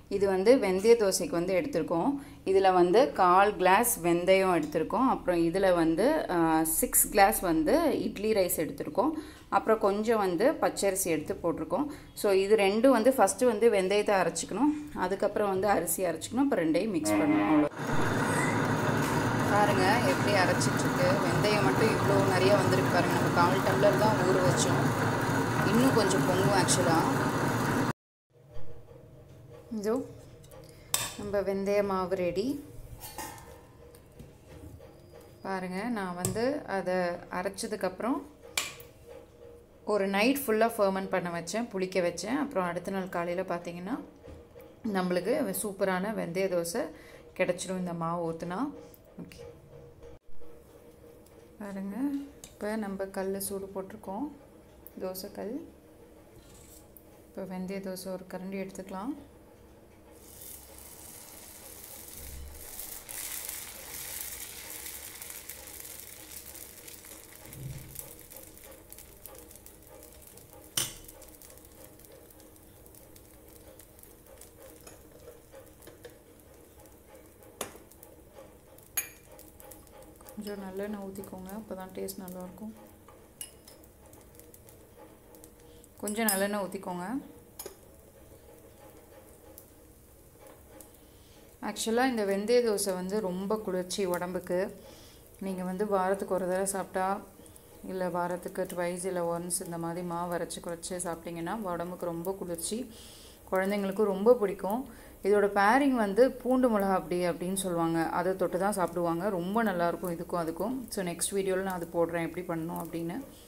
இது வந்து வெந்தய தோசைக்கு வந்து எடுத்திருக்கோம் இதில் வந்து கால் கிளாஸ் வெந்தயம் எடுத்திருக்கோம் அப்புறம் இதில் வந்து சிக்ஸ் கிளாஸ் வந்து இட்லி ரைஸ் எடுத்திருக்கோம் அப்புறம் கொஞ்சம் வந்து பச்சரிசி எடுத்து போட்டிருக்கோம் ஸோ இது ரெண்டும் வந்து ஃபஸ்ட்டு வந்து வெந்தயத்தை அரைச்சிக்கணும் அதுக்கப்புறம் வந்து அரிசி அரைச்சிக்கணும் அப்புறம் ரெண்டையும் மிக்ஸ் பண்ணணும் அவ்வளோ பாருங்க எப்படி அரைச்சிட்ருக்கு வெந்தயம் மட்டும் இவ்வளோ நிறையா வந்திருக்கு பாருங்க நம்ம கால் டம்ளர் தான் ஊற வச்சோம் இன்னும் கொஞ்சம் பொங்கும் ஆக்சுவலாக இதோ நம்ம வெந்தய மாவு ரெடி பாருங்கள் நான் வந்து அதை அரைச்சதுக்கப்புறம் ஒரு நைட் ஃபுல்லாக ஃபர்மன் பண்ண வச்சேன் புளிக்க வச்சேன் அப்புறம் அடுத்த நாள் காலையில் பார்த்தீங்கன்னா நம்மளுக்கு சூப்பரான வெந்தய தோசை கிடச்சிரும் இந்த மாவு ஊற்றுனா ஓகே பாருங்கள் இப்போ நம்ம கல் சூடு போட்டிருக்கோம் தோசை கல் இப்போ வெந்தய தோசை ஒரு கரண்டி எடுத்துக்கலாம் கொஞ்சம் நல்லெண்ணெய் ஊற்றிக்கோங்க அப்போ தான் டேஸ்ட் நல்லாயிருக்கும் கொஞ்சம் நல்லெண்ணெய் ஊற்றிக்கோங்க ஆக்சுவலாக இந்த வெந்தய தோசை வந்து ரொம்ப குளிர்ச்சி உடம்புக்கு நீங்கள் வந்து வாரத்துக்கு ஒரு தடவை சாப்பிட்டா இல்லை வாரத்துக்கு ட்வைஸ் இல்லை ஒன்ஸ் இந்த மாதிரி மாவு அரைச்சி குறைச்சி சாப்பிட்டிங்கன்னா உடம்புக்கு ரொம்ப குளிர்ச்சி குழந்தைங்களுக்கும் ரொம்ப பிடிக்கும் இதோட பேரிங் வந்து பூண்டு மிளகா அப்படி அப்படின்னு சொல்லுவாங்க அதை தொட்டு தான் சாப்பிடுவாங்க ரொம்ப நல்லாயிருக்கும் இதுக்கும் அதுக்கும் ஸோ நெக்ஸ்ட் வீடியோவில் நான் அது போடுறேன் எப்படி பண்ணணும் அப்படின்னு